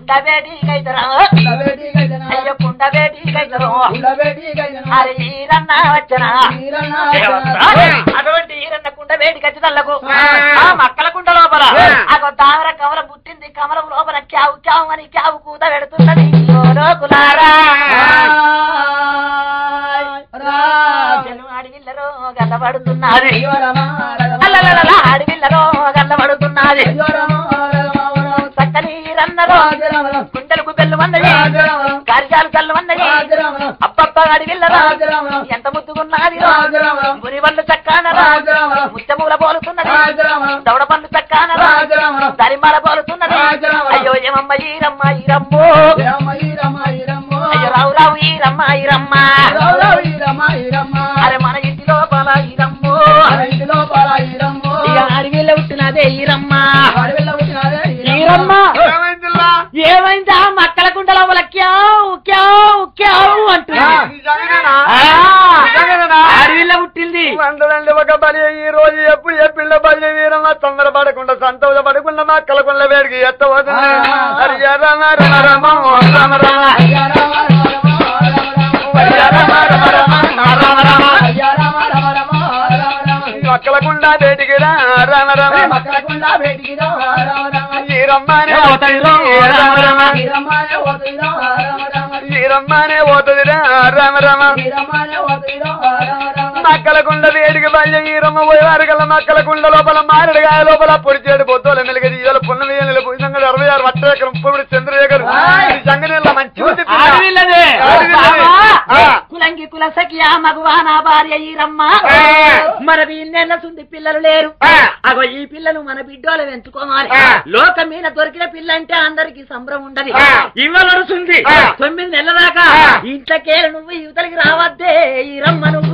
కుండ బేటి కైతరా అయ్యో కుండ బేటి కైతరు అరే ఈరన్న వచ్చనా అటువంటి ఈరన్న కుండ వేడి ఖచ్చితల్లకు ఆ మక్కల కుండ లోపల ఆ తామర కమల పుట్టింది కమలం లోపల క్యావు క్యావు అని క్యావు కూత పెడుతున్నది ఓ లోకులారా చెల్లు అడవిల్లరో గల్లబడుతున్నది అల్లలల అడవిల్లరో గల్లబడుతున్నది చక్కని రన్నరో కుండలకు బెల్లు వందది కార్యాలు చల్లు వందది అబ్బబ్బ అడవిల్లరో ఎంత ముద్దుగున్నది ముని వల్లు చక్కానరా ముత్యమూల పోలుతున్నది దవడ పళ్ళు చక్కానరా దరిమాల పోలుతున్నది అయ్యో ఏమమ్మ ఈరమ్మ ఈరమ్మో అయ్యో రావు రావు ఈరమ్మ ఈరమ్మ అరే మన ఇంటి లోపల ఈరమ్మో ఇక అడవిలో పుట్టినదే ఈరమ్మ ఈరమ్మ ఏమైందిలా? ఏమైందా మక్కల కుండ లోపల క్యావు క్యావు క్యావు అంటుంది నిజంగానేనా? ఆ, నిజంగానేనా? అడవిలో పుట్టింది వందలండి ఒక బలి ఈ రోజు ఎప్పుడు ఏ పిల్ల బలి వీరమ్మ తొందర పడకుండా సంతోష పడకుండా మా కలకుండ వేడికి ఎత్తవతుంది హరి రమ రమ రమ రమ రమ మక్కలకుండ వేడికి రా రమ రమ ఈ రమ్మనే పోతుంది రమ రమ ఈ రమ్మనే పోతుంది రమ రమ మక్కలకుండ వేడికి బల్య ఈరమ్మ పోయేవారు కల్లా మక్కలకుండ లోపల మారడుగాయ లోపల పొడిచేడు బొద్దోల మెలిగది ఇవాళ పున్నమి ఏళ్ళు పుణ్యంగా అరవై ఆరు వట్టేకరం ఇప్పుడు చంద్రశేఖర్ ఈ సంగతి మంచి అడవిల్లదే అడవిల్లదే. ఆ. కులంగి కుల సఖియా మగువా నా భార్య ఈరమ్మ ఆ. మన ఇన్నెన్న సుంది పిల్లలు లేరు ఆ. అగో ఈ పిల్లలు మన బిడ్డోలు పెంచుకోవాలి ఆ. లోకం మీద దొరికిన పిల్ల అంటే అందరికి సంబరం ఉండదు ఆ. ఇవ్వలడుతుంది ఆ. తొమ్మిది నెలల దాకా ఆ. ఇంట్లోకే నువ్వు యువతలకి రావద్దే ఈరమ్మ నువ్వు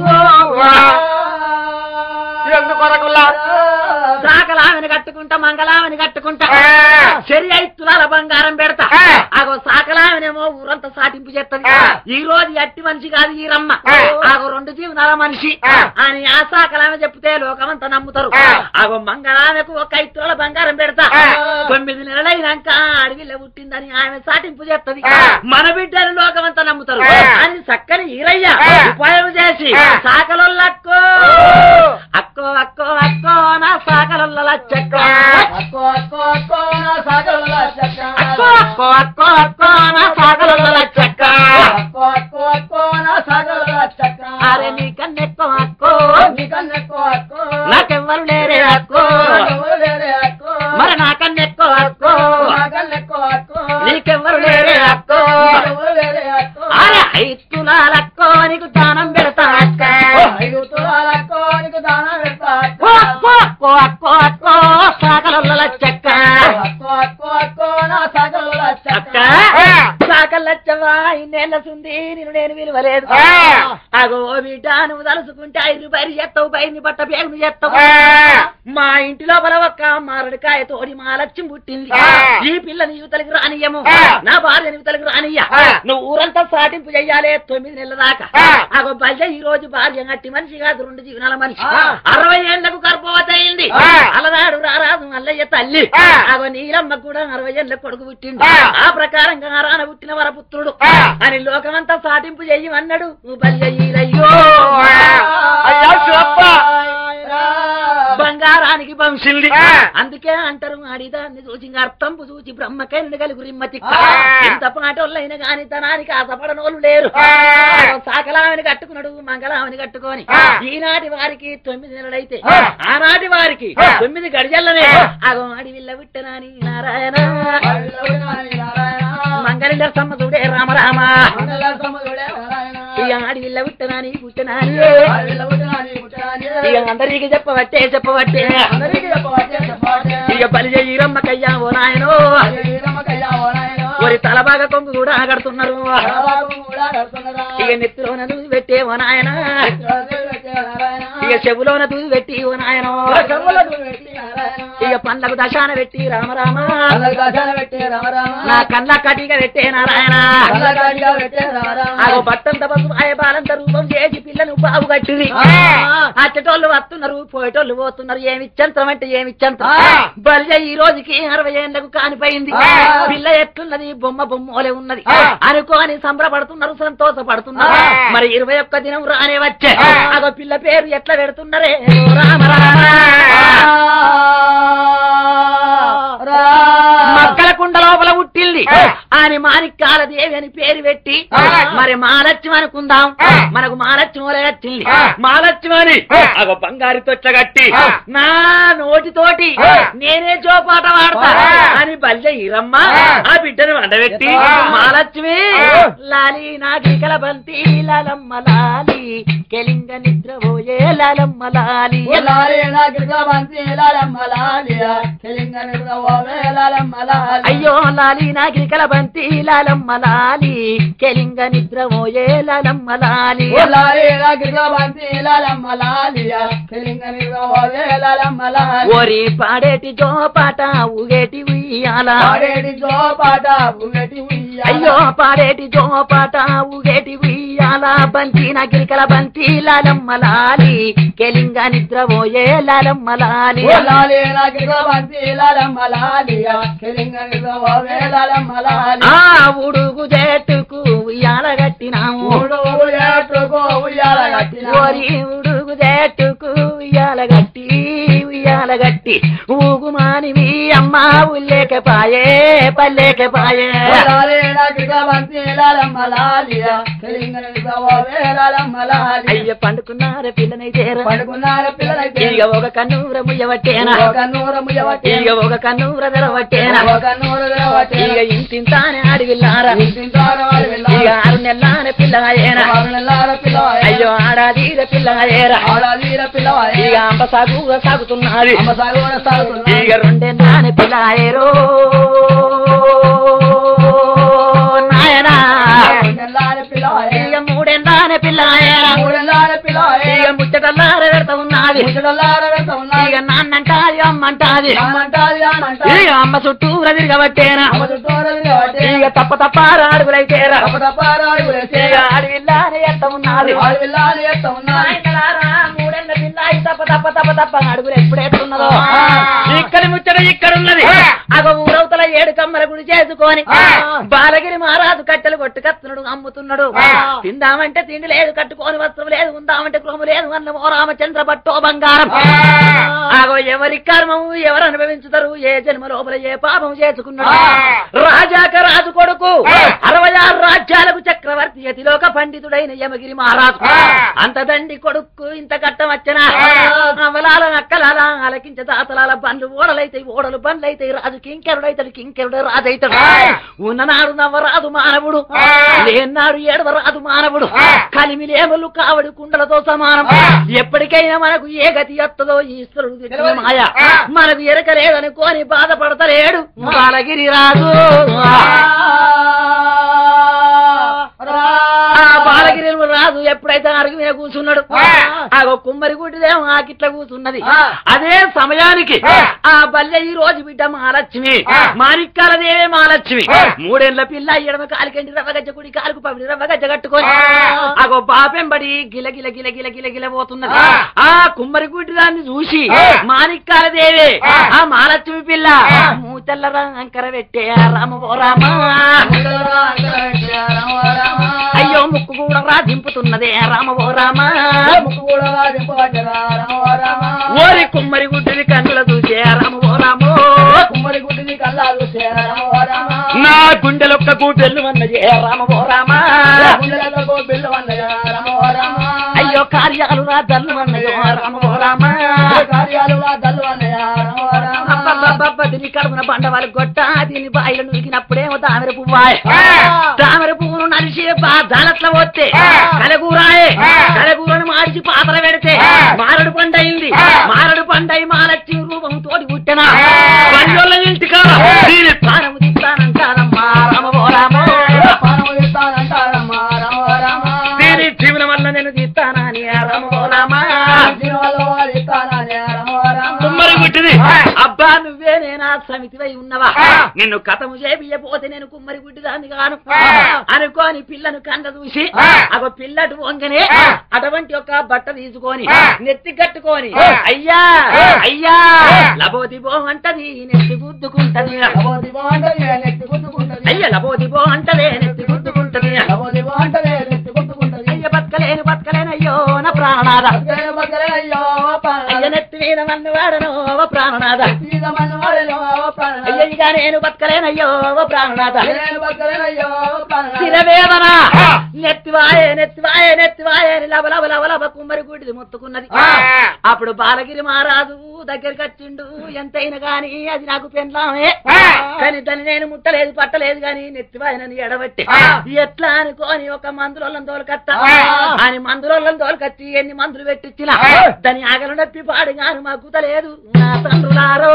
ఎందుకొరకుల్లా సాకలామని కట్టుకుంటా మంగళామని కట్టుకుంటా ఆ. సరి ఐదు తులాల బంగారం పెడతా ఆ. ఆగో సాకలామనేమో ఊరంతా సాటింపు చేస్తుంది ఆ. ఈ రోజు ఎట్టి మనిషి కాదు ఈ రమ్మ ఆ. ఆగో రెండు జీవనాల మనిషి ఆ. అని ఆ సాకలామె చెప్తే లోకమంతా నమ్ముతారు ఆ. ఆగో మంగళామెకు ఒక ఐదు తులాల బంగారం పెడతా ఆ. తొమ్మిది నెలలైనాక అడవిలో పుట్టిందని ఆమె సాటింపు చేస్తుంది ఆ. మన బిడ్డని లోకమంతా నమ్ముతారు ఆ. అని చక్కని ఈరయ్య ఆ. ఉపాయం చేసి ఆ. సాకలొల్లక్కో అక్కో అక్కో అక్కో నా సాకలొల్ల చెక్క అక్కో అక్కో అక్కో అక్కో నా సాకలొల్ల చెక్క అరే నీ కన్నెక్కో అక్కో నాకెవ్వరు లేరే అక్కో మరి నా కన్నెక్కో అక్కో నీకెవ్వరు లేరే అక్కో అరే ఐతులాలక్కో నీకు దానం పెడతా అక్క అక్కో అక్కో అక్కో అక్కో సాకలొల్ల చెక్క అక్క సాకల్లచ్చవా ఇన్నేళ్ళ సుంది నేను నేను విలువలేదు ఆ. అగో బిడ్డ నువ్వు తలుసుకుంటే ఐదు పైరు చేస్తావు పైరుని పట్ట పేగుని చేస్తావు ఆ. మా ఇంటి లోపల ఒక్క మారడికాయ తోడి మా లక్ష్యం పుట్టింది ఆ. ఈ పిల్లని యువతలకు రానియము ఆ. నా భార్య యువతలకు రానియ్య ఆ. నువ్వు ఊరంతా సాటింపు చెయ్యాలి తొమ్మిది నెలల దాకా ఆ. అగో బల్య ఈ రోజు భార్య గట్టి మనిషి కాదు రెండు జీవనాల మనిషి ఆ. అరవై ఏళ్లకు గర్భవతి అయింది ఆ. అలనాడు రారాదు మల్లయ్య తల్లి ఆ. అగో నీలమ్మ కూడా అరవై ఏళ్ళ కొడుకు పుట్టిండు ఆ. ఆ ప్రకారంగా రాన పుట్టిన వరపుత్రుడు ఆ. అని లోకమంతా సాటింపు చెయ్యమన్నాడు నువ్వు బల్య ఈరయ్యో అయ్యా శివప్ప బంగారానికి వంశింది ఆ. అందుకే అంటారు ఆడిదాన్ని చూసి అర్థంపు చూసి బ్రహ్మకైన కలిగు రిమ్మతి ఆ. ఎంత పాటోళ్ళైనా గాని తనానికి ఆశపడనోళ్ళు లేరు ఆ. సాకలామని కట్టుకున్నాడు మంగళామని కట్టుకొని ఆ. ఈనాటి వారికి తొమ్మిది నెలలైతే ఆ. ఆనాటి వారికి ఆ. తొమ్మిది గడిజల్లనే ఆ. అగో అడివిల్ల విట్టనాని నారాయణ మంగళ సమ్మదుడే రామ రామ ఇక అడివిల్ల విట్టనాని పుట్టనాని ఇక అందరికి చెప్పవట్టే చెప్పవట్టే ఇక బలి ఈరమ్మ కయ్యా ఓ నాయనో ఒరి తలబాగా కొంగు కూడా కడుతున్నారు ఇక నెత్తిలోన దూది పెట్టే ఓ నాయన ఇక చెవులోన దూది పెట్టి ఓ నాయనో ఇక పండ్లకు దశాన పెట్టి రామ రామ అల్లరి దశాన పెట్టే రామ రామ నా కళ్ళ కటిగా పెట్టే నారాయణ అల్లగాడిగా పెట్టే రామ రామ అగో బట్టంత బస్సు బాలంత రూపం చేసి పిల్లను బాగు కట్టింది ఆ. అచ్చటోళ్ళు వస్తున్నారు పోయేటోళ్ళు పోతున్నారు ఏమి చంత్రం అంటే ఏమి చంత్రం ఆ. బలిజ ఈ రోజుకి అరవై ఏళ్ళకు కానిపోయింది ఆ. పిల్ల ఎట్లున్నది బొమ్మ బొమ్మోలే ఉన్నది ఆ. అనుకోని సంబరపడుతున్నారు సంతోషపడుతున్నారు ఆ. మరి ఇరవై ఒక్క దినం రానే వచ్చే ఆ. అగో పిల్ల పేరు ఎట్లా పెడుతున్నారే ఓ రామ రామ మక్కల కుండ లోపల పుట్టింది ఆ. అని మాణిక్యాల దేవి అని పేరు పెట్టి ఆ. మరి మాలక్ష్మి అనుకుందాం ఆ. మనకు మాలక్ష్మి వచ్చింది ఆ. మాలక్ష్మి అని ఆ. అగో బంగారు తొట్ల కట్టి ఆ. నా నోటితోటి ఆ. నేనే జోపాట వాడతా ఆ. అని బల్జ ఈరమ్మ ఆ. ఆ బిడ్డను వండబెట్టి ఆ. మాలక్ష్మి ఆ. లాలి నాగికల బంతి లాలమ్మ లాలి కెలింగ నిద్ర పోయే లాలమ్మ లాలి అయ్యో లాలి నాగికల బంతి లాలమ్మ లాలి కెలింగ నిద్ర పోయే లాలమ్మ లాలి ఓరి పాడేటి జోపాట ఊగేటి ఉయ్యాల అయ్యో పాడేటి జోపాట ఊగేటి ఉయ్యాల బంతి నగిరికల బంతి లాలమ్మ లాలి కెలింగ నిద్ర పోయే లాలమ్మ లాలి ఆ ఉడుగు జట్టుకు ఉయ్యాల కట్టినాము ఓరి ఉడుగు జట్టుకు ఉయ్యాల గట్టి ఉయ్యాల గట్టి ఊగుమానివి అమ్మ ఉల్లేకపాయే పల్లేకపాయే అయ్య పండుకున్నార పిల్లనైతేరా పడుకున్నారు పిల్లలైతే ఇక ఒక కన్నూర ముయ్యవట్టేనా ఒక నూరు ముయ్యవట్టే ఇక ఒక కన్నూర తెరవట్టేనా ఒక నూరు తెరవట్టే ఇక ఇంతింతానే అడిగిల్లారా ఇంటింటారు వాళ్ళు ఇక వెళ్ళారు ఆరు నెల్లానే పిల్లగాయేనా ఆరు నెలల పిల్లవాయే అయ్యో ఆడాదీర పిల్లగాయేరా ఆడాదీర పిల్లవాయే ఇక అంబ సాగు సాగుతున్నది అమ్మ సాగు కూడా సాగుతున్నా ఇక రెండెన్నానే పిల్లగాయేరో నాయనా నెల్లార పిల్లవాయే ఇక మూడెన్నానే పిల్లగాయేరా మూడు నెలల పిల్లవాయే ఇక ముచ్చటల్లార పెడతా ఉన్నది ముసలార వెళ్తా ఉన్నారు ఇక నాన్నంటాది అమ్మంటాది అమ్మంటాది అమ్మంటాది ఇక అమ్మ చుట్టూ తిరగబట్టేనా అమ్మ చుట్టూరు తిరగబట్టే ఇక తప్ప తప్ప అడుగులైతేరా తప్ప తప్ప రాడు వేసే ఇక అడవిల్లానే ఎంత ఉన్నది వాళ్ళు వెళ్ళాలి చేస్తా ఉన్నారు నాయనలారా, మూడేళ్ల పిల్లాయి తప్ప తప్ప తప్ప తప్ప అడుగులు ఎప్పుడు ఎట్లున్నదో ఆ. ఇక్కడ ముచ్చట ఇక్కడ ఉన్నది ఆ. అగ ఊరవతల ఏడు కమ్మల గుడి చేసుకొని ఆ. బాలగిరి మహారాజు కట్టెలు కొట్టుకత్తున్నాడు అమ్ముతున్నాడు ఆ. తిందామంటే తిండి లేదు కట్టుకోని వస్త్రం లేదు ఉందామంటే గృహము లేదు అన్న ఓ రామచంద్ర పట్టో బంగారం ఆ. ఆగో ఎవరి కర్మము ఎవరు అనుభవించుతారు ఏ జన్మ లోపల ఏ పాపం చేసుకున్నాడు ఆ. రాజాక రాజు కొడుకు ఆ. అరవై ఆరు రాజ్యాలకు చక్రవర్తి యతిలోక పండితుడైన యమగిరి మహారాజు ఆ. అంత దండి కొడుకు ఇంత కట్టం వచ్చనా ఆ. అవలాల నక్కలాల అలకించ దాతలాల బండ్లు ఓడలైతే ఓడలు బండ్లు అయితే రాజు కింకెరుడైతాడు కింకెరుడు రాజు అవుతాడు ఆ. ఉన్ననాడు నవ్వరాదు మానవుడు ఆ. లేనాడు ఏడవరాదు మానవుడు ఆ. కలిమిలేములు కావడు కుండలతో సమానం ఆ. ఎప్పటికైనా మనకు ఏ గతి ఎత్తదో ఈశ్వరుడు తెచ్చిన తెలియదు. మాయ ఆ. మనకు ఎరకలేదనుకోని బాధపడతలేడు బాలగిరి రాజు ఆ బాలగిరి రాజు ఎప్పుడైతే అరుగు మీద కూర్చున్నాడు ఆ. ఆ కుమ్మరి గుడ్డిదేమో ఆకిట్ల కూర్చున్నది ఆ. అదే సమయానికి ఆ. ఆ బల్లె ఈ రోజు బిడ్డ మహాలక్ష్మి ఆ. మాణిక్యాల దేవే మహాలక్ష్మి ఆ. మూడేళ్ల పిల్ల ఎడమ కాలికంటి రవ్వగజ్జ కుడి కాలుకు పవిడి రవ్వగజ్జ కట్టుకొని ఆ. అగో బాపెంబడి గిల గిల గిల గిల గిల గిల పోతున్నది ఆ. ఆ కుమ్మరి గుడ్డి దాన్ని చూసి ఆ. మాణిక్యాల దేవే ఆ. ఆ మహాలక్ష్మి పిల్ల ఆ. మూతెల్ల రంకర పెట్టే రామ ఓ రామ అయ్యో ముక్కు కూడా రా దింపుతున్నదే రామ ఓ రామ ఓరి కుమ్మరి గుడ్డిని కన్నుల చూసే రామ ఓ రామో కుమ్మడి గుడ్డిని కల్లాలు నా గుండెలొక్కకు బెల్లు అన్నది రామ ఓ రామ గుండెలకు బిల్లు అన్నయ్య రమ రమ అయ్యో కార్యాలు రా దల్లు అన్నయ్యో రామ ఓ రామ కార్యాలు దల్లు అన్నయ్య రమ రమ అబ్బబ్బబ్బబ్బ, దీని కడుపున బండవాళ్ళు గొట్ట దీని బాయిలు నురికినప్పుడేమో తామర పువ్వాయ్ ఆ. తామర పువ్వును నడిచి దాలట్ల పోతే ఆ. కలగూరాయే ఆ. కలగూరను మార్చి పాత్ర పెడితే ఆ. మారడు పండయింది ఆ. మారడు పండై మాలచ్చి రూపం తోటి పుట్టిన ఆ. పంజోళ్ళ ఇంటికా ఆ. దీని ప్రాణము తీస్తానంటారమ్మా రామ ఓ రామో పానము ఇస్తానంటారమ్మ రమ రమ దీని జీవనం వల్ల నేను తీస్తానని రామ ఓ రామ దీనివల్ల వారు ఇస్తానని రమ రమ కుమ్మరి గుట్టిది ఆ. ఆ నేనా సమితివై ఉన్నవా ఆ. నిన్ను కథము చేపియపోతే నేను కుమ్మరి గుడ్డి దాన్ని గాను ఆ. అనుకోని పిల్లను కండ చూసి ఆ. అగో పిల్లటు వంగనే ఆ. అటువంటి ఒక బట్ట తీసుకొని ఆ. నెత్తి కట్టుకొని ఆ. అయ్యా ఆ. అయ్యా ఆ. లబోదిబో అంటది నెత్తి గుద్దుకుంటది లబోది బాగుంటది నెత్తి గుద్దుకుంటది అయ్య లబోదిబో అంటదే నెత్తి గుద్దుకుంటది లబోది బాగుంటది నెత్తి గుద్దుకుంటది అయ్య బతకలేను బతకలేను అయ్యో నా ప్రాణనాథ బతకలే బతకలే అయ్యో ప్రాణనాథ. అయ్య నెత్తి మీద మన్ను వాడను ఓ ప్రాణనాథ సీత మన్నవాడేలో ప్రాణనాథ. అయ్య ఇక నేను బతకలేనయ్యో ఓ ప్రాణనాథ నేను బతకలే అయ్యో ప్రాణనాథ. శిరవేదన ఆ. నెత్తివాయే నెత్తివాయే నెత్తివాయే అని లబ లబ లబ లబ కుమ్మరి గుడిది మొత్తుకున్నది ఆ. అప్పుడు బాలగిరి మహారాజు దగ్గరికి వచ్చిండు ఎంతైనా గాని అది నాకు పెండ్లామే ఆ. కానీ దాన్ని నేను ముట్టలేదు పట్టలేదు గాని నెత్తివాయనని ఎడబట్టి ఆ. ఎట్లా అనుకోని ఒక మందులోళ్ళని తోలుకత్త ఆ. అని మందులోళ్ళని తోలుకచ్చి ఎన్ని మందులు పెట్టించిన ఆ. దాని ఆగలు నొప్పి పాడు గాను మా కుతలేదు నా తండ్రులారో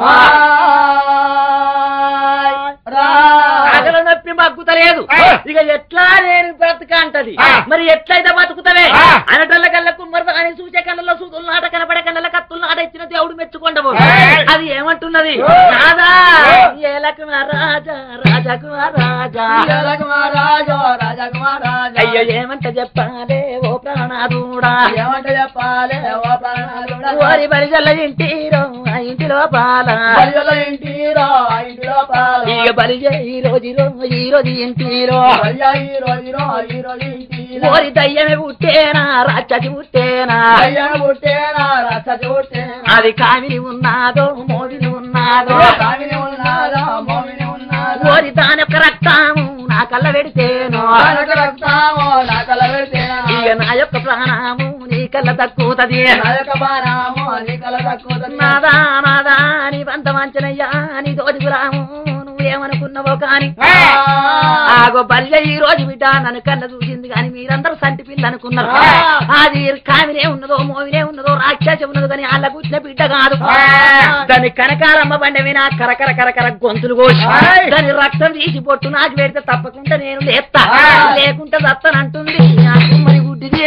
రాయ్ రా. ఆగలు నొప్పి మగ్గుతలేదు ఆ. ఇక ఎట్లా నేను బ్రతక అంటది ఆ. మరి ఎట్లయితే బతుకుతవే ఆ. అనటల్ల కళ్ళ కుమ్మరి అని సూచే కళ్ళలో సూతులు నాట కనపడే కళ్ళ కత్తులు నాట ఇచ్చిన దేవుడు మెచ్చుకుంటవు ఆ. అది ఏమంటున్నది ఆ. రాజా ఆ. ఏలకు రాజా రాజాకు రాజా రాజకుమారాజో రాజకుమారాజా. అయ్యో ఏమంట చెప్పాలే ఓ ప్రాణాదుడా ఏమంటే చెప్పాలి ఓ ప్రాణనాథుడా. ఓరి బలిజల్ల ఇంటిరో ఆ ఇంటిలో పాల బలిలో ఇంటిరో, ఆ ఇంటిలో పాలు. ఇక బలిజే ఈ రోజులో ఈ రోజు ఇంటిలో అయ్యా ఈ రోజులో, ఈ రోజు ఇంటిలో. ఓరి దయ్యమే పుట్టేనా రాక్షసి పుట్టేనా అయ్యను పుట్టేనా, రాక్షసి పుట్టేనా. అది కామిని ఉన్నాదో మోవిని ఉన్నాదో కామిని ఉన్నారా, మోమిని ఉన్నారా. ఓరి దాని యొక్క రక్తము నా కళ్ళ పెడితేను కనక రక్తమో నా కల పెడితేనా. ఇక నా యొక్క ప్రాణము నీ కళ్ళ తక్కువది నా యొక్క బాణము నీ కల తక్కువ నాదా నాదా నీ వంత మంచనయ్యా నీ తోటి గురాము నువ్వేమనుకున్నావో కాని ఆ. ఆగో బల్య ఈ రోజు బిడ్డ నన్ను కళ్ళ చూసింది కానీ మీరందరూ సంటి పిల్ల అనుకున్నారు ఆ. అది కామినే ఉన్నదో మోవినే ఉన్నదో రాక్షస ఉన్నదో కానీ వాళ్ళ కూర్చున్న బిడ్డ కాదు ఆ. దాని కనకారమ్మ బండి వినా కరకర కరకర గొంతులు కోసి ఆయ్. దాని రక్తం తీసి పొట్టు నాకు పెడితే తప్పకుండా నేను లేస్తా ఆ. లేకుంటే దత్తనంటుంది ఆ కుమ్మరి గుడ్డిది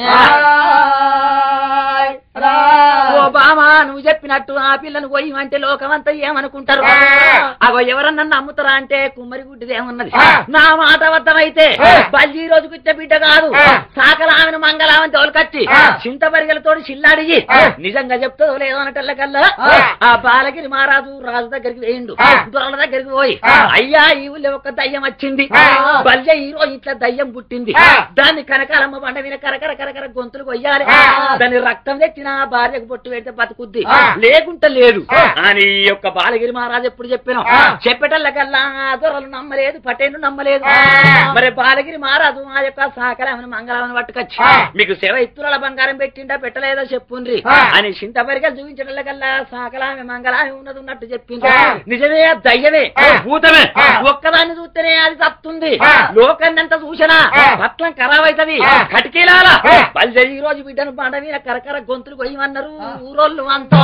రాయ్ ఓ రాయ్ బామా నువ్వు చెప్పినట్టు ఆ పిల్లను పోయిమంటే లోకమంతా ఏమనుకుంటారు ఆ. అగో ఎవరన్నా నమ్ముతారా అంటే కుమ్మరి గుడ్డిది ఏమన్నది ఆ. నా మాట అబద్ధమైతే ఆ. బల్లి ఈ రోజు కుచ్చ బిడ్డ కాదు ఆ. సాకలామెను మంగళామని తోలుకచ్చి ఆ. చింతపరిగలతో చిల్లాడిగి ఆ. నిజంగా చెప్తుందో లేదో అనటల్లకల్లా ఆ. ఆ బాలగిరి మహారాజు రాజు దగ్గరికి వేయిండు ఆ. దొరల దగ్గరికి పోయి ఆ. అయ్యా ఈ ఊళ్ళో ఒక దయ్యం వచ్చింది ఆ. బల్య ఈ రోజు ఇట్లా దయ్యం పుట్టింది ఆ. దాన్ని కనకాలమ్మ బండ మీద కరకర కరకర గొంతులు కొయ్యాలి ఆ. దాని రక్తం తెచ్చిన భార్యకు బొట్టు పెడితే బతుకుద్ది ఆ. లేకుంటే లేదు ఆ. అని ఈ యొక్క బాలగిరి మహారాజు ఎప్పుడు చెప్పాను ఆ. చెప్పేటల్లకల్లా దొరలు నమ్మలేదు పటేలు నమ్మలేదు ఆ. మరి బాలగిరి మహారాజు ఆ యొక్క సహకరామని మంగళామని పట్టుకొచ్చి ఆ. మీకు సేవ ఇత్తుల బంగారం పెట్టిండా పెట్టలేదో చెప్పుండ్రి ఆ. అని చింతపరికలు చూపించటల్లకల్లా సహకలామి మంగళామి ఉన్నది ఉన్నట్టు చెప్పింది ఆ. నిజమే అది దయ్యమే ఆ. భూతమే ఆ. ఒక్కదాన్ని చూస్తేనే అది తప్పుతుంది ఆ. లోకాన్నంత చూసినా ఆ. పట్లం ఖరాబ్ అవుతుంది ఆ. కటికీలాల ఆ. బలిజ ఈ రోజు బిడ్డను బండ మీద కరకర గొంతులు కొయ్యమన్నారు ఊరోళ్ళు అంతా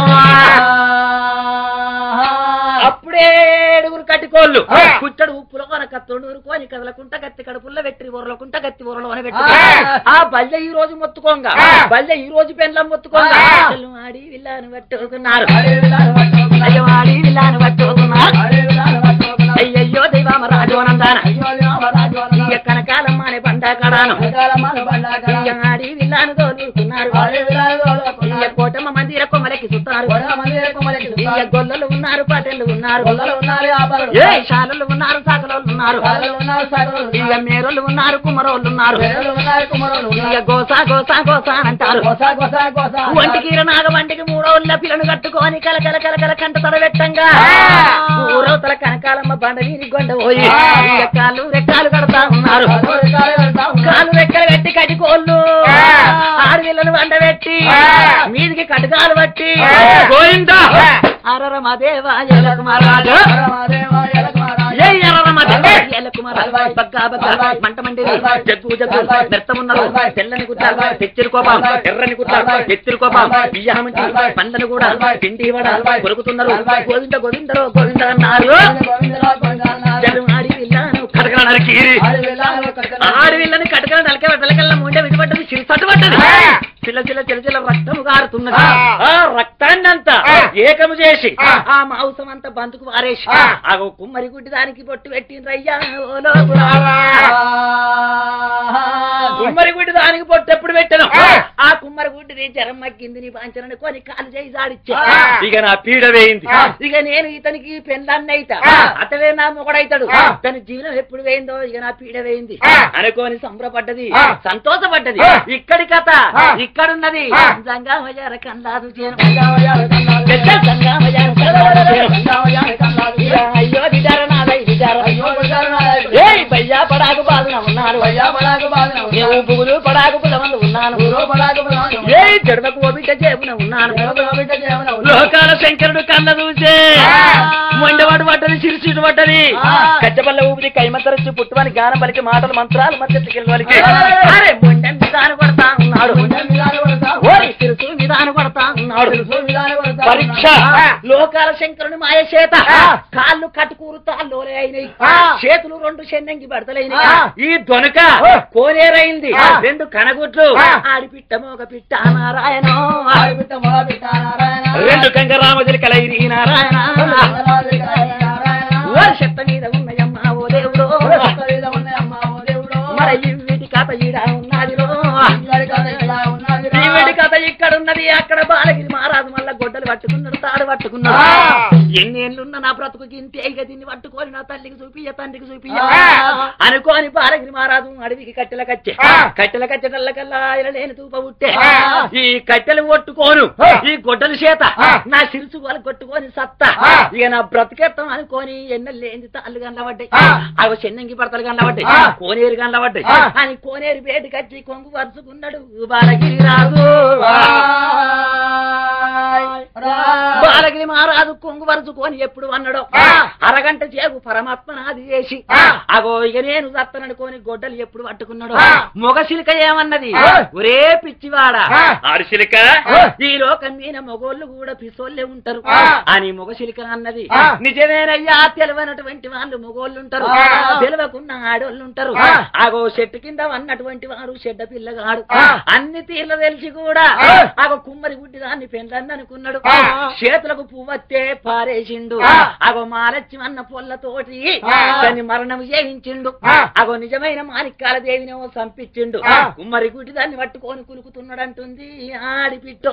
అప్పుడే ఏడుగురు కట్టుకోళ్ళు ఆ. కుట్టడు ఉప్పులో కొన కత్తుడు ఊరుకోని కదలకుంట గత్తి కడుపుల్లో పెట్టి ఊరలకుంట గత్తి ఊరలో పెట్టి ఆ. ఆ బల్య ఈ రోజు మొత్తుకోంగా ఆ. బల్య ఈ రోజు పెండ్లం మొత్తుకోంగా ఆ. అసలు ఆడి విల్లాను పట్టుకున్నారు అరే విలాలు పట్టుకున్నా. అయ్యో ఆడి విల్లాను పట్టుకున్నారు అరే విలాలు పట్టుకున్నా. అయ్యయ్యో దైవామ రాజోనందాన అయ్యో రామరాజు అన్నా. ఇక కనకాలమ్మ అనే బండాకడాను వెనకాలమ్మన బండాకర. ఇక ఆడి విల్లాను తోలుకున్నారు అరే విలాలు తోలుకున్నా. ఇక కోటమ్మ మందిర కొమ్మలకి సుత్తారు కొడవ మందిర కుమరికి ఇక సుత్తారు. గొల్లలు ఉన్నారు పాటలు ఉన్నారు గొల్లలు ఉన్నారు వ్యాపారులు ఏ శాలలు ఉన్నారు సాకలోళ్ళు ఉన్నారు సాగలు ఉన్నారు సాగలు ఇక ఉన్నారు. మేరోళ్ళు ఉన్నారు కుమ్మరోళ్ళు ఉన్నారు వేరులు ఉన్నారు కుమరులు ఇక ఉన్నారు. గోసా గోసా గోసా అని అంటారు గొస గొస గొస. వంటికి నాగ వంటికి మూడో ఉల్ల పిల్లను కట్టుకొని కల కల కల కల కంట తడబెట్టంగా ఊరవతల కనకాలమ్మ బండ వీరి గొండ పోయి ఆ. ఇక కాళ్ళు రెక్కాలు కడతా ఉన్నారు కాలు రెక్కాలు కడతా ఉన్నారు. కాలు రెక్కలు పెట్టి కటికోళ్ళు ఆ. ఆడవిల్లను వండ పెట్టి ఆ. మీదికి కటకాలు పట్టి ఆ. గోయిందా ఆ. అరరమదేవా ఎలకుమారాజు పరమదేవ ఎలకుమారాజు. ఏ ఎర్రమదే అల్వాయ్. ఎలకుమారాజు అల్వాయ్. బగ్గా బగ్గా అల్వాయ్. మంట మండిరి అల్వాయ్. Jug jug అల్వాయ్. నిర్తమున్నారు అల్వాయ్. తెల్లని గుట్ట అల్వాయ్. తెచ్చిరు కోపం అల్వాయ్. ఎర్రని గుట్ట అల్వాయ్. ఎత్తిరు కోపం అల్వాయ్. బియ్యమంచి అల్వాయ్. పండ్లను కూడా అల్వాయ్. పిండి ఇవ్వడ అల్వాయ్. కొరుకుతున్నారు అల్వాయ్. గోవింద గోవిందరో గోవింద అన్నారు గోవిందరావు గోవిందరావు. జలు ఆడి విల్లాను కటకల నరికి ఆడి వెళ్ళాలి కట్టెలు. ఆడి విల్లని కటకల నలకే వెలకల్ల ముండే విడిపడ్డది సిరి పట్టుబడ్డది ఆ. చిల్ల చిల్ల చిల్ల చిల్ల రక్తము కారుతున్నది ఆ. ఆ రక్తాన్ని అంతా ఆ. ఏకము చేసి ఆ. ఆ మాంసం అంతా బంతుకు వారేసి ఆ. ఆ కుమ్మరి గుడ్డి దానికి బొట్టు పెట్టిండ్రయ్యా ఓ లోకులారా. కుమ్మరి గుడ్డి దానికి పొట్టు ఎప్పుడు పెట్టను ఆ. ఆ కుమ్మరి గుడ్డిని జరం మగ్గింది నీ పాంచనని కొని కాలు చేయి జాడిచ్చే ఆ. ఇక నా పీడ వేయింది ఆ. ఇక నేను ఇతనికి పెళ్ళాన్ని అయితా ఆ. అతడే నా మొగడైతాడు ఆ. తన జీవనం ఎప్పుడు వేయిందో ఇక నా పీడ వేయింది ఆ. అనుకోని సంబరపడ్డది ఆ. సంతోషపడ్డది ఆ. ఇక్కడి కథ ఆ. ఇక్కడున్నది ఆ. జంగామజార కందాదు చేను పెద్ద జంగామజార కందాదు చేను ఇక అయ్యో విచార నాదై విచార ఏయ్ భయ్యా పడాకు బాధన ఉన్నాడు నేను పువ్వులు పడాకు పులమందు ఉన్నాను ఏ జడవకు ఓపిక చేపున ఉన్నాను లోకాల శంకరుడు కన్న చూసే ఆ. మొండవాడు పట్టది సిరిసిడు పట్టది ఆ. కచ్చబల్ల ఊపిరి కైమంతరచి పుట్టువని గానం పలికి మాటలు మంత్రాలు మధ్య పలికి ఆ. అరే మొండెం విధానం కొడతా ఉన్నాడు ఓరి సిరుసు విధానం కొడతా ఉన్నాడు పరీక్ష ఆ. లోకాల శంకరుని మాయ చేత ఆ. కాళ్ళు కట్టుకూరు తాళ్ళోలే అయినాయి ఆ. చేతులు రెండు చెన్నంగి బడతలైనాయి ఆ. ఈ దొనక ఆ. కోనేరైంది ఆ. రెండు కనగుట్లు ఆ. ఆడిపిట్ట మోగ పిట్ట నారాయణ రెండు కంగ రామజలికలైరి నారాయణ వర్షత్త మీద ఉన్నయమ్మ ఓ దేవుడు మరి ఈ వీటి కథ ఈడ ఉన్నదిరో ఈ వీటి కథ ఇక్కడ ఉన్నది అక్కడ బాలగిరి మహారాజు మళ్ళా గొడ్డలు పట్టుకున్నాడు తాడు పట్టుకున్నాడు ఆ. ఎన్నేళ్ళున్న నా బ్రతుకుకి ఇంతే ఇక దీన్ని పట్టుకొని నా తల్లికి చూపియ్య తండ్రికి చూపియ్య ఆ. అనుకోని బాలగిరి మహారాజు అడవికి కట్టెల కచ్చే ఆ. కట్టెల కట్టెలకల్లా ఇలా లేని తూప ఉట్టే ఆ. ఈ కట్టెలు కొట్టుకోను ఆ. ఈ గొడ్డల చేత ఆ. నా సిరుసు వాళ్ళు కొట్టుకొని సత్తా ఆ. ఇక నా బ్రతికెత్తం అనుకోని ఎన్నెల్లు ఏంది తాళ్ళు కనబడ్డాయి ఆ. అవి చెన్నంగి పడతలు కనబడ్డాయి ఆ. కోనేరు కనబడ్డాయి ఆ. అని కోనేరు బేటి కచ్చి కొంగు వరుసుకున్నాడు బాలగిరి రాజు బాలగిరి మహారాజు కొంగు వరుచుకొని ఎప్పుడు అన్నాడో ఆ. అరగంట చేపు పరమాత్మ నాది చేసి ఆ. అగో ఇక నేను సత్తననుకోని గొడ్డలు ఎప్పుడు పట్టుకున్నాడు ఆ. మొగ సిలిక ఏమన్నది ఆ. ఒరే పిచ్చివాడా ఆ. ఆరుసిలిక ఆ. ఈ లోకం మీద మొగోళ్ళు కూడా పిసోళ్ళే ఉంటారు ఆ. అని మొగ సిలిక అన్నది ఆ. నిజమేనయ్యా తెలివైనటువంటి వాళ్ళు మొగోళ్ళు ఉంటారు ఆ. తెలివకున్న ఆడోళ్ళు ఉంటారు ఆ. అగో చెట్టు కింద అన్నటువంటి వాడు చెడ్డ పిల్లగాడు ఆ. అన్ని తీర్ల తెలిసి కూడా ఆ. అగో కుమ్మరి గుడ్డి దాన్ని పెండ్లని అనుకున్నాడు ఆ. చేతులకు పువ్వత్తే పారేసిండు ఆ. అగో మాలచ్చి అన్న పొల్లతోటి ఆ. దాన్ని మరణం చేయించిండు ఆ. అగో నిజమైన మాణిక్యాల దేవినేమో సంపించిండు ఆ. కుమ్మరి గుడ్డి దాన్ని పట్టుకొని కులుకుతున్నాడంటుంది ఆడిపిట్టో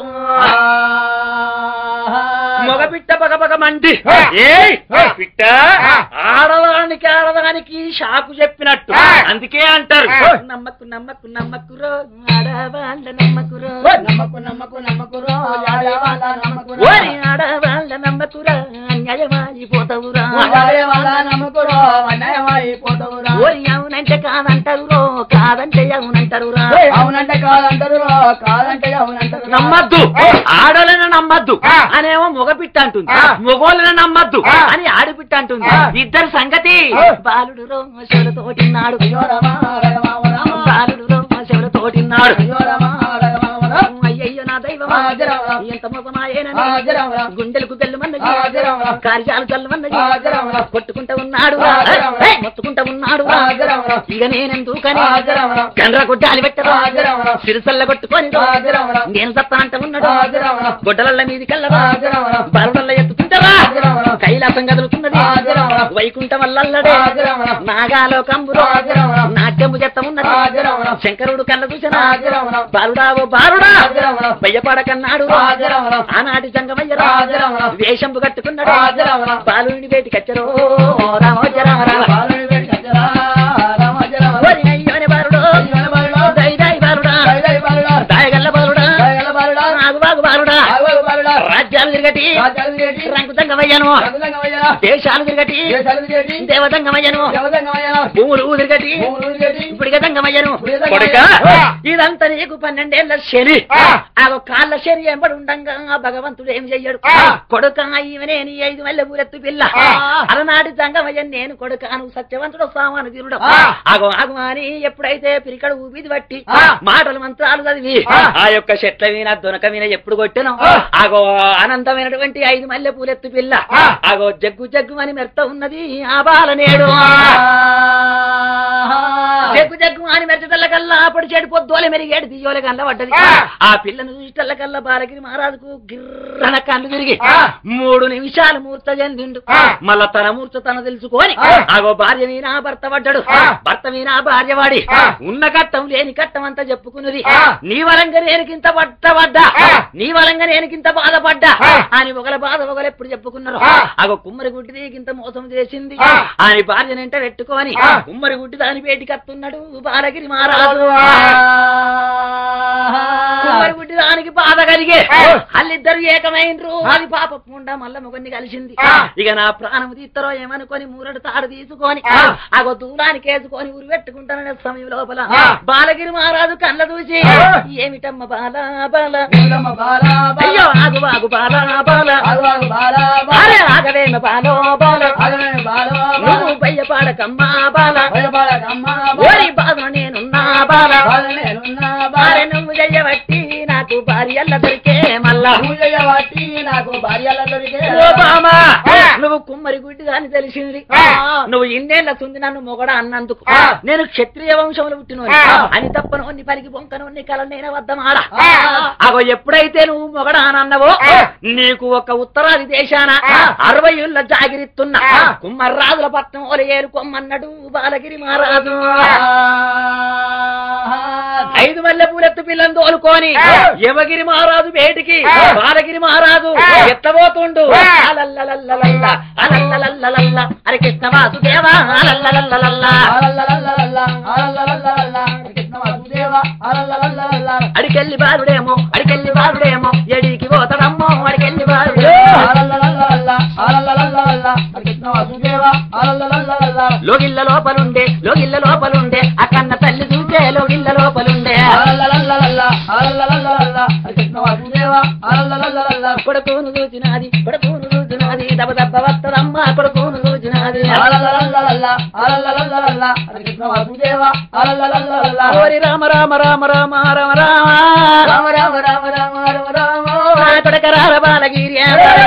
మగ పిట్ట పగ పగ మండి ఆ. ఏయ్ ఆ. పిట్ట ఆ. ఆడదానికి ఆడదానికి షాకు చెప్పినట్టు ఆ. అందుకే అంటారు ఆ. నమ్మకు నమ్మకు నమ్మకురో ఆడవాళ్ళ నమ్మకురో నమ్మకు నమ్మకు నమ్మకురో ఆడవాళ్ళ నమ్మకురో ఓరి ఆడవాళ్ళ నమ్మకురా అన్యాయమైపోతావురా ఆడే వాళ్ళ నమ్మకురో అన్యాయమైపోతావురా ఓరి అవునంటే కాదంటారురో కాదంటే అవునంటారురా అవునంటే కాదంటారు కాదంటే అవునంటారు నమ్మద్దు ఆడోళ్ళని నమ్మద్దు ఆ. అనేమో మగపిట్ట అంటుంది ఆ. మగోళ్ళని నమ్మద్దు ఆ. అని ఆడిపిట్ట అంటుంది ఆ. ఇద్దరు సంగతి ఆ. బాలుడు రోమశులతోటిన్నాడు అయ్యో రమా రఘమావ రామ బాలుడు రోమశులతోటిన్నాడు అయ్యో రమా రఘమావ రామ అయ్యయ్యో నా దైవమా ఆజరామ. ఎంత మోసమాయేనని ఆజరామ. గుండెలకు బెల్లమన్నది ఆజరామ. కార్యాలు చల్లమన్నది ఆజరామ. కొట్టుకుంటా ఉన్నాడు ఆజరామ. ఏయ్, మొత్తుకుంటా ఉన్నాడు ఆజరామ. ఇక నేనెందుకని ఆజరామ. గండ్ర కొట్టాలి పెట్టరు ఆజరామ. సిరిసల్ల కొట్టుకొని ఆజరామ. నేను సత్తా అంట ఉన్నాడు ఆజరామ. గొడ్డలల్ల మీది కల్లరా ఆజరామ. బరుడల్ల ఎత్తుకుంటారా ఆజరామ. కైలాసం కదులుతున్నది ఆజరామ. వైకుంఠం వల్లల్లడే ఆజరామ. నాగాలోకంబులో ఆజరామ. నాట్యము చెత్త ఉన్నది ఆజరామ. శంకరుడు కళ్ళ చూసిన ఆజరామ. బాలుడా ఓ బాలుడా ఆజరామ. భయపడకన్నాడు ఆజరామ. ఆనాటి సంగమయ్య ఆజరామ. వేషంపు కట్టుకున్నాడు ఆజరామ. బాలుని బయటికి వచ్చారు రామోజ రామ రామ బాలుని వేడి కచ్చరా, రామ జరమ. ఓరి అయ్యోని బాలుడు అయ్యోని బాలుడా, దై దై బాలుడా దై దై బాలుడా, దాయగల్ల బాలుడా దయగల బాలుడా, ఆగు బాగు బాలుడా ఆగోగు బాలుడా, రాజ్యాలు తిరగటి రాజ్యాలు తిరిగేటి, రంగు తంగమయ్యను రఘుదంగమయ్యా, దేశాలు తిరగటి దేశాలు తిరిగేటి, దేవతంగమయ్యను దేవదంగమయ్యా, భూములు తిరగటి భూములు తిరిగేటి, ఇప్పటికే తంగమయ్యను ఇప్పటికే కొడుక తంగమయ్యను. ఇదంతా నీకు పన్నెండేళ్ల శని ఆ. ఆ కాళ్ళ శని ఎంబడి ఉండంగా ఆ భగవంతుడు ఏం చెయ్యడు ఆ. కొడుక ఈవనే నీ ఐదు మల్లె ఊరెత్తు పిల్ల ఆ. అలనాటి సంగమయ్య నేను కొడుక నువ్వు సత్యవంతుడు సామాను తీరుడు ఆ. ఆగో ఆగు అని ఎప్పుడైతే పిరికడు ఊపిది బట్టి ఆ. మాటలు మంత్రాలు చదివి ఆ. ఆ యొక్క చెట్ల మీద దొనక మీద ఎప్పుడు కొట్టాను ఆ. ఆగో అనంతమైనటువంటి ఐదు మల్లె పూలెత్తు పిల్ల ఆ. ఆగో జగ్గు జగ్గు అని మెత్త ఉన్నది ఆ బాల నేడు జగ్గు జగ్గు అని మెచ్చటల్లకల్లా పొడి చెడు పొద్దులే మెరిగేడు దియ్యోలే కళ్ళ పడ్డది ఆ పిల్లను చూసిటల్లకల్లా బాలగిరి మహారాజుకు గిర్రన కళ్ళు తిరిగి మూడు నిమిషాలు మూర్త చెందిండు మళ్ళా తన మూర్త తన తెలుసుకొని ఆగో భార్య మీనా భర్త పడ్డాడు భర్త మీనా భార్య వాడి ఉన్న కట్టం లేని కట్టం అంతా చెప్పుకున్నది నీ వరంగా నేనుకింత పట్టబడ్డా నీ వరంగా నేనుకింత బాధపడ్డా అని ఒకల బాధ ఒకరు ఎప్పుడు చెప్పుకున్నారు ఆగో కుమ్మరి గుడ్డిది ఇంత మోసం చేసింది అని భార్యనంట పెట్టుకొని కుమ్మరి గుడ్డి దాని పేటికి అత్తున్నాడు బాలగిరి మహారాజు కుమ్మరి గుడ్డి దానికి బాధ కలిగే వాళ్ళిద్దరు ఏకమైనరు అది పాప పుండ మల్ల మొగన్ని కలిసింది ఇక నా ప్రాణం తీస్తారో ఏమనుకొని మూరడు తాడు తీసుకొని ఆగో దూరానికి వేసుకొని ఊరు పెట్టుకుంటాననే సమయం లోపల బాలగిరి మహారాజు కళ్ళ చూసి ఏమిటమ్మ బాల బాల నీలమ్మ బాలా బాలా, అయ్యో ఆగు ఆగు బాల బాల ఆగు బాలా బాలా, అరే ఆగవేమ బాలో బాల ఆగమే బాలా నువ్వు బాలా, భయపడకమ్మా బాల భయపడకమ్మ ఓరి బాధ నేనున్నా బాల బాల నేనున్నా అరే బాల, నువ్వు చెయ్యబట్టి నాకు భార్యల్ల దొరికే మళ్ళా పూజయ్య వాటి నాకు భార్యల దొరికే ఓ బామా, నువ్వు కుమ్మరి గుడ్డి అని తెలిసింది నువ్వు ఇన్నేళ్ల సుంది నన్ను మొగడ అన్నందుకు నేను క్షత్రియ వంశంలో పుట్టినోని అని తప్పనోన్ని పలికి బొంకనోన్ని కలనైన వద్దమాడ అగో ఎప్పుడైతే నువ్వు మొగడ అని అన్నవో నీకు ఒక ఉత్తరాది దేశాన అరవై ఏళ్ళ జాగిరిస్తున్నా కుమ్మర్రాజుల పట్నం ఓల ఏరుకోమన్నాడు బాలగిరి మహారాజు ఐదు మల్లె పూలెత్తు పిల్లని తోలుకొని యమగిరి మహారాజు బేటికి బాలగిరి మహారాజు ఎత్తబోతుండు అలల్లలల్లలల్ల, అలల్లలల్లలల్ల, హరి కృష్ణ వాసుదేవా అలల్లలల్లలల్ల. అడికెళ్ళి బాలుడేమో అడికెళ్ళి బాలుడేమో ఎడికి పోతాడమ్మో అడికెళ్ళి బాలుడే లోగిళ్ళ లోపలుండే లోగిళ్ళ లోపలుండే ఆ కన్న తల్లి చూసే లోగిళ్ళ లోపలుండే కొడుకును చూచినాది కొడుకును చూచినాది దబ దబ్బ వత్తదమ్మ కొడుకును చూచినాది ఓరి రామ రామ రామ రామ రామ రామ నా కొడక రార బాలగిరి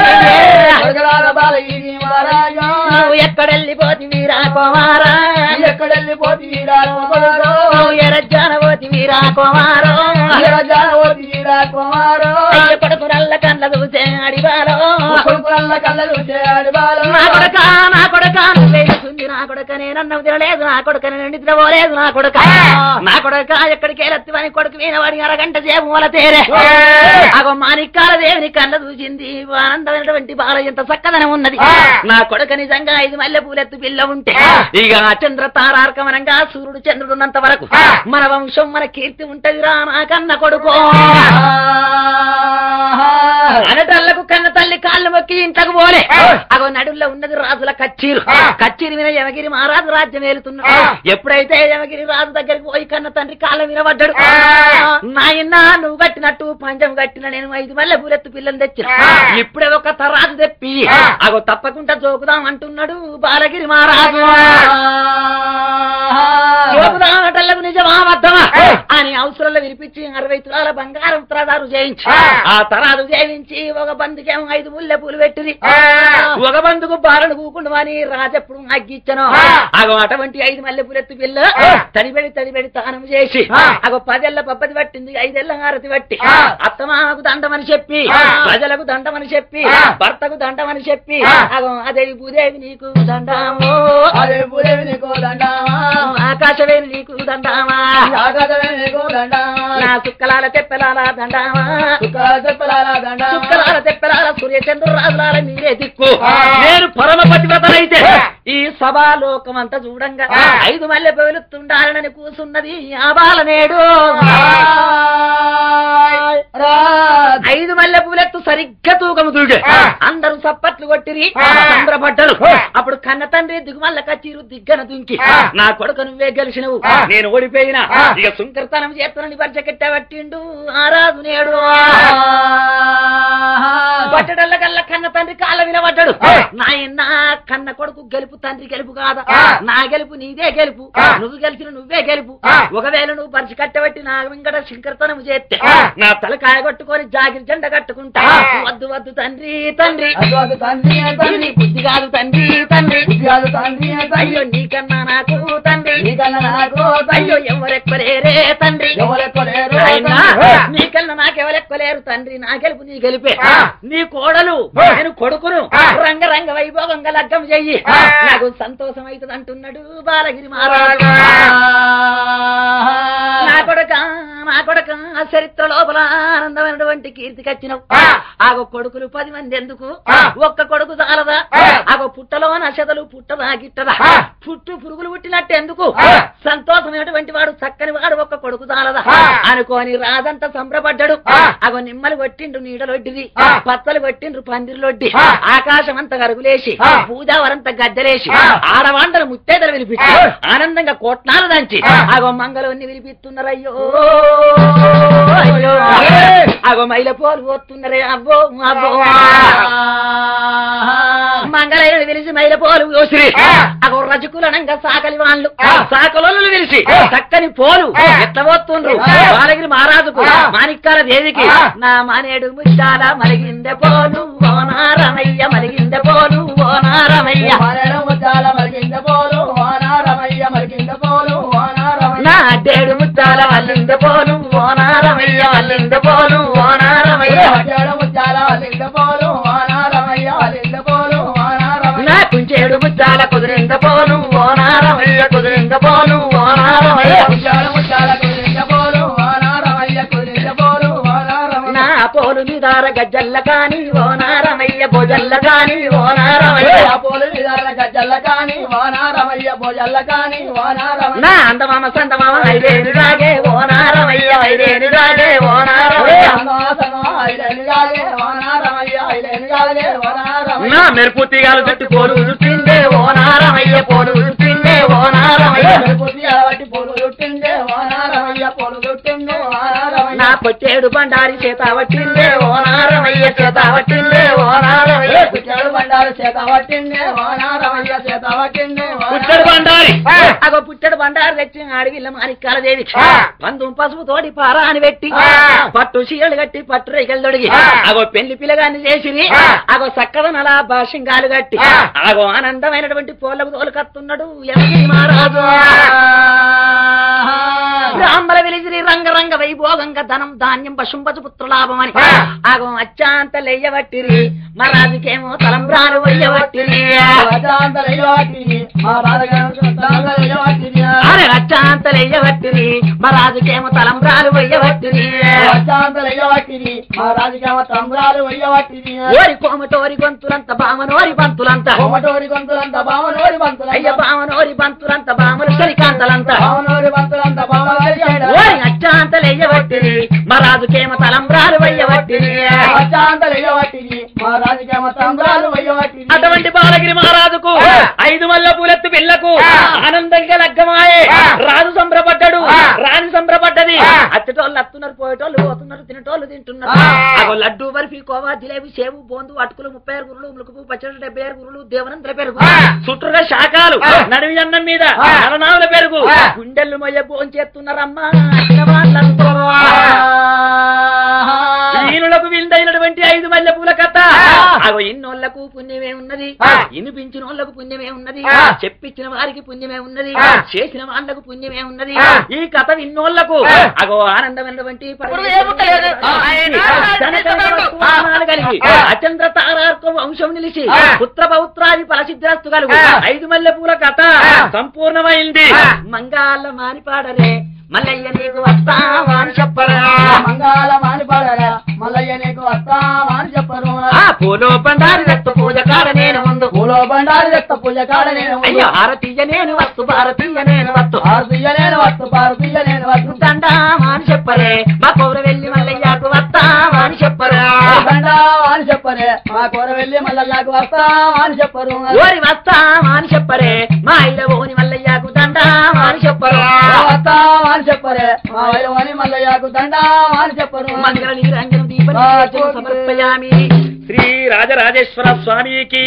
బాలగిరి మహారాజా నువ్వు ఎక్కడెళ్ళిపోతివి రా కుమారా ఎక్కడెళ్ళి పోతీరా నువ్వు ఎరజ్జాన పోతివి రా కుమారో పోతీరా కుమారో అయ్య కొడుకు నల్ల కళ్ళ చూసే అడివాలో కొడుకుల కళ్ళలు చేయాలి బాలు నా కొడక నా కొడక నువ్వేస్తుంది నా కొడక నేనన్నం తినలేదు నా కొడక నేను నిద్రపోలేదు నా కొడక నా కొడక ఎక్కడికి వెళ్ళత్తివని కొడుకు వినవాడి అరగంట సేపు మూల తేరే అగో మాణిక్కాల దేవుని కళ్ళ చూసింది ఆనందమైనటువంటి బాల ఎంత చక్కదనం ఉన్నది నా కొడుక నిజంగా ఐదు మల్లె పూలెత్తు పిల్ల ఉంటే ఇక చంద్ర తారార్కమనంగా సూర్యుడు చంద్రుడు ఉన్నంత వరకు మన వంశం మన కీర్తి ఉంటది రా నా కన్న కొడుకో అనటల్లకు కన్న తల్లి కాళ్ళు మొక్కి ఇంట్లోకి పోలే అగో నడుల్లో ఉన్నది రాజుల కచ్చీరు కచ్చీరు మీద యమగిరి మహారాజు రాజ్యం ఏలుతున్నాడు ఎప్పుడైతే యమగిరి రాజు దగ్గరికి పోయి కన్న తండ్రి కాళ్ళ మీద పడ్డాడు నాయన నువ్వు కట్టినట్టు పంచం కట్టిన నేను ఐదు మల్లె పూలెత్తు పిల్లలు తెచ్చిన ఇప్పుడే ఒక తరాజు తెప్పి అగో తప్పకుండా జోకుదాం అంటున్నాడు బాలగిరి మహారాజు జోకుదామటల్లకు నిజమా అబద్ధమా అని అవసరంలో వినిపించి అరవై తులాల బంగారం తరాదారు చేయించి ఆ తరాదు చేయించి ఒక బందుకేమో ఐదు ముల్లె పూలు పెట్టింది ఒక బందుకు బాలను కూకుండా అని రాజెప్పుడు అగ్గిచ్చను అగో అటువంటి ఐదు మల్లె పూలెత్తు పిల్ల తడిబెడి తడిబెడి తానం చేసి అగో పదేళ్ల పబ్బది పట్టింది ఐదేళ్ల హారతి పట్టి అత్తమామకు దండమని చెప్పి ప్రజలకు దండమని చెప్పి భర్తకు దండమని చెప్పి అగో అదేవి భూదేవి నీకు దండాము అదే పూరేవి నీకు దండామా ఆకాశవేణి నీకు దండామా ఆగదవే నీకు దండామా నా సుక్కలాల తెప్పలాల దండామా చుక్కల చెప్పలాల దండామా చుక్కలాల తెప్పలాల సూర్యచంద్ర రాజులాల మీరే దిక్కు నేను పరమ పతివ్రతనైతే ఈ సభాలోకం అంతా చూడంగా ఐదు మల్లె పెలుతుండాలని కూసున్నది ఆ బాల నేడు రాజ్ ఐదు మల్లె పూలెత్తు సరిగ్గా తూకము తూగే అందరూ సప్పట్లు కొట్టిరి చంద్రపడ్డరు అప్పుడు కన్న తండ్రి దిగుమల్ల కచ్చీరు దిగ్గన దుంకి నా కొడుకు నువ్వే గెలిచినవు నేను ఓడిపోయినా ఇక సుంకర్తనం చేస్తానని వర్జ కట్టబట్టిండు ఆ రాజు నేడు పట్టడల్ల కల్ల కన్న తండ్రి కాళ్ళ వినబడ్డాడు ఆ. నాయన కన్న కొడుకు గెలుపు తండ్రి గెలుపు కాదా ఆ. నా గెలుపు నీదే గెలుపు ఆ. నువ్వు గెలిచిన నువ్వే గెలుపు ఆ. ఒకవేళ నువ్వు పరిచి కట్టబట్టి నా వెంకట శంకర్తనం చేస్తే ఆ. నా తలకాయ కొట్టుకొని జాగిరి జెండ కట్టుకుంటా ఆ. వద్దు వద్దు తండ్రి తండ్రి అదు అదు తండ్రి ఇది తండ్రి బుద్ధి కాదు తండ్రి తండ్రి విద్యాలు తండ్రి తండ్రి అయ్యో నీకన్నా నాకు తండ్రి నీకన్నా నాకు అయ్యో ఎవరెక్కలేరే తండ్రి ఎవరెక్కలేరు నాయనా, తండ్రి. నీకన్నా నాకెవరెక్కలేరు తండ్రి నా గెలుపు నీ గెలిపే ఆ. నీ కోడలు ఆ. నేను కొడుకును ఆ. రంగరంగ వైభోగంగా లగ్గం చెయ్యి ఆ. నాకు సంతోషం అవుతుంది అంటున్నాడు బాలగిరి మహారాజు నా కొడక నా కొడక చరిత్ర లోపల ఆనందమైనటువంటి కీర్తి కచ్చినవు ఆ. ఆగో కొడుకులు పది మంది ఎందుకు ఆ. ఒక్క కొడుకు చాలదా ఆ. ఆగో పుట్టలో నశతలు పుట్టదా గిట్టదా ఆ. పుట్టు పురుగులు పుట్టినట్టు ఎందుకు ఆ. సంతోషమైనటువంటి వాడు చక్కని వాడు ఒక్క కొడుకు చాలదా ఆ. అనుకోని రాజంతా సంబరపడ్డాడు ఆ. అగో నిమ్మలు కొట్టిండ్రు నీడలొడ్డిది ఆ. పత్తలు కొట్టిండ్రు పందిరిలొడ్డి ఆ. ఆకాశం అంతా గరుగులేసి ఆ. పూజావరంతా గద్దెలేసి ఆ. ఆడవాండలు ముత్తేదలు వినిపించి ఆ. ఆనందంగా కోట్లాలు దంచి ఆ. ఆగో మంగళవన్ని వినిపిస్తున్నారయ్యో అయ్యో అరే. అగో మైల పోలు పోతున్నారే అబ్బో అబ్బో మంగళయ్యను పిలిచి మైల పోలు పోసిరి ఆ. అగో రజకులనంగా సాకలి వాళ్ళు ఆ. సాకలోళ్ళు పిలిచి ఆ. చక్కని పోలు ఆ. ఎట్ల పోతుండ్రు ఆ. బాలగిరి మహారాజుకు ఆ. మాణిక్కాల దేవికి ఆ. నా మానేడు ముచ్చాల మలిగిందె పోలు ఓనారమయ్య మలిగిందె పోలు ఓనారమయ్య వానరం ముద్దాల మరిగింద పోలు వానారమయ్య మరిగింద పోలు వానారమయ్య నా అడ్డేడు ముచ్చాల మల్లిందె పోలు ఓనారమయ్య మల్లిందె పోలు ఓనారమయ్య వాడేడు ముద్దాల మరిగింద పోలు వానారమయ్య మరిగింద పోలు వానారమయ్య నా కుంచేడు ముచ్చాల కుదిరింద పోలు ఓనారమయ్య కుదిరింద పోలు ఓనారమయ్య వాడేడు ముద్దాల కుదిరింద పోలు వానారమయ్య కుదిరింద పోలు వానారమయ్య నా పోలు నిదార గజ్జల్ల కాని ఓనారమయ్య భోజల్ల కాని ఓనారమయ్య ఆ పోలు విధాల గజ్జల్ల కాని వానారమయ్య భోజల్ల కాని వానారమయ్య నా అందమామ సందమామ ఐదేను రాగే ఓనారమయ్య ఐదేను రాగే ఓనారమయ్య నా మెరుపు తీగాలు చుట్టూ పోలు చుట్టిందే ఓనారమయ్య పోలు చుట్టిందే ఓనారమయ్య నా పొట్టేడు బండారి చేత పట్టిందే ఓనారమయ్య చేత పట్టిందే ఓనారమయ్య పుట్టడు బండారి ఆ. అగో పుట్టడు బండారు తెచ్చి అడవిల్ల మాణిక్కాల దేవి ఆ. పందు పసుపు తోటి పారాని పెట్టి ఆ. పట్టు చీరలు కట్టి పట్టు రేగలు తొడిగి ఆ. అగో పెళ్లి పిల్లగాన్ని చేసిరి ఆ. అగో చక్కదనలా భాష్యంగాలు కట్టి ఆ. అగో ఆనందమైనటువంటి పోలకు తోలుకత్తున్నాడు యమగిరి మహారాజు బ్రాహ్మణ వెలిసిరి రంగరంగ వైభోగంగా ధనం ధాన్యం పశుంపచు పుత్ర లాభమని ఆ. అగో అచ్చాంత లెయ్యబట్టిరి మహారాజుకేమో తలంబ్రాలు వయ్యబట్టిరి అరే అచ్చాంత లెయ్యబట్టిరి మహారాజుకేమో తలంబ్రాలు వయ్యబట్టిరి తంబ్రాలు వయ్యవట్టిని ఓరి కోమటోరి గొంతులంత బామనోరి బంతులంత కోమటోరి గొంతులంత బామనోరి అయ్య బంతులంత బామనోరి బంతులంత బామలు సరికాంతలంత బామనోరి బంతులంత బామనోరి ఓరి అచ్చాంత లెయ్యబట్టిరి మహారాజుకేమో తలంబ్రాలు వయ్యబట్టిరి అశాంతలయ్యవట్టిని మా రాజకీయ తంబ్రాలు వయ్యవట్టిని అటువంటి బాలగిరి మహారాజుకు ఆ. ఐదు మల్ల పూలెత్తు పిల్లకు ఆ. ఆనందంగా లగ్గమాయే ఆ. రాజు సంబరపడ్డాడు ఆ. రాణి సంబరపడ్డది ఆ. అచ్చటోళ్ళు అత్తున్నారు పోయేటోళ్ళు పోతున్నారు తినేటోళ్ళు తింటున్నారు ఆ. అగో లడ్డు బర్ఫీ కోవా జిలేబి సేవు బోందు అటుకులు ముప్పై ఆరు గురులు ములుకుపు పచ్చడి డెబ్బై ఆరు గురులు దేవనంతల పెరుగు ఆ. చుట్టూగా శాఖలు ఆ. నడివి అన్నం మీద ఆ. నలనావుల పెరుగు ఆ. గుండెలు మొయ్య భోంచేస్తున్నారమ్మా అన్న వాళ్ళందరూ. వీరులకు విందైనటువంటి ఐదు మల్లె పూల కథ ఆ. అగో ఇన్నోళ్లకు పుణ్యమే ఉన్నది ఆ. ఇనిపించిన వాళ్ళకు పుణ్యమే ఉన్నది ఆ. చెప్పించిన వారికి పుణ్యమే ఉన్నది ఆ. చేసిన వాళ్ళకు పుణ్యమే ఉన్నది ఆ. ఈ కథ విన్నోళ్లకు ఆ. అగో ఆనందమైనటువంటి ఇప్పుడు ఏముంటలేదు. ఆ. ధనకనకవర్తమానాలు కలిగి ఆ. అచంద్ర తారార్క వంశం నిలిచి ఆ. పుత్ర పౌత్రాది ఫలసిద్ధిరస్తు కలుగు ఆ. ఐదు మల్లె పూల కథ ఆ. సంపూర్ణమైంది ఆ. మంగాళ్ళ మానిపాడరే మల్లయ్య నీకు వస్తావా అని చెప్పరా మంగాళ మాని పడరా మల్లయ్య నీకు వస్తావా అని చెప్పరు ఆ పూలో బండారి రక్త పూజ కాడ నేను ముందు పూలో బండారి రక్త పూజ కాడ నేను అయ్యో భారతీయ నేను వస్తు భారతీయ నేను వస్తు భారతీయ నేను వస్తు భారతీయ నేను వస్తు దండామా అని చెప్పరే మా పౌర వెళ్ళి మల్లయ్యకు వస్తావా అని చెప్పరా బండావా అని చెప్పరే మా కూర వెళ్ళి మల్లయ్యకు వస్తావా అని చెప్పరు ఓరి వస్తావా అని చెప్పరే మా ఇల ఓని మల్లయ్యకు దండామా అని చెప్పరు వస్తావా అని చెప్పరే మా వైరవని మల్లయ్యకు దండావా అని చెప్పరు మంగళ నీరంజన దీపం సమర్పయామి శ్రీ రాజరాజేశ్వర స్వామికి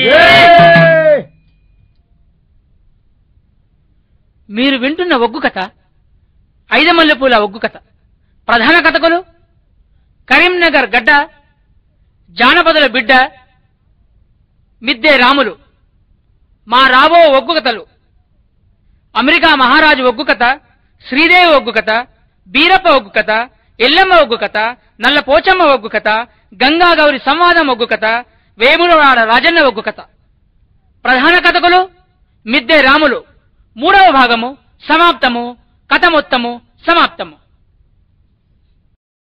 మీరు వింటున్న ఒగ్గు కథ ఐదమల్లెపూల ఒగ్గు కథ ప్రధాన కథకులు కరీంనగర్ గడ్డ జానపదుల బిడ్డ మిద్దె రాములు మా రాబో ఒగ్గు కథలు అమెరికా మహారాజు ఒగ్గు కథ శ్రీదేవి ఒగ్గు కథ బీరప్ప ఒగ్గు కథ ఎల్లమ్మ ఒగ్గు కథ నల్ల పోచమ్మ ఒగ్గు కథ గంగా గౌరి సంవాదం ఒగ్గు కథ వేములవాడ రాజన్న ఒగ్గు కథ ప్రధాన కథకులు మిద్దె రాములు మూడవ భాగము సమాప్తము కథ మొత్తము సమాప్తము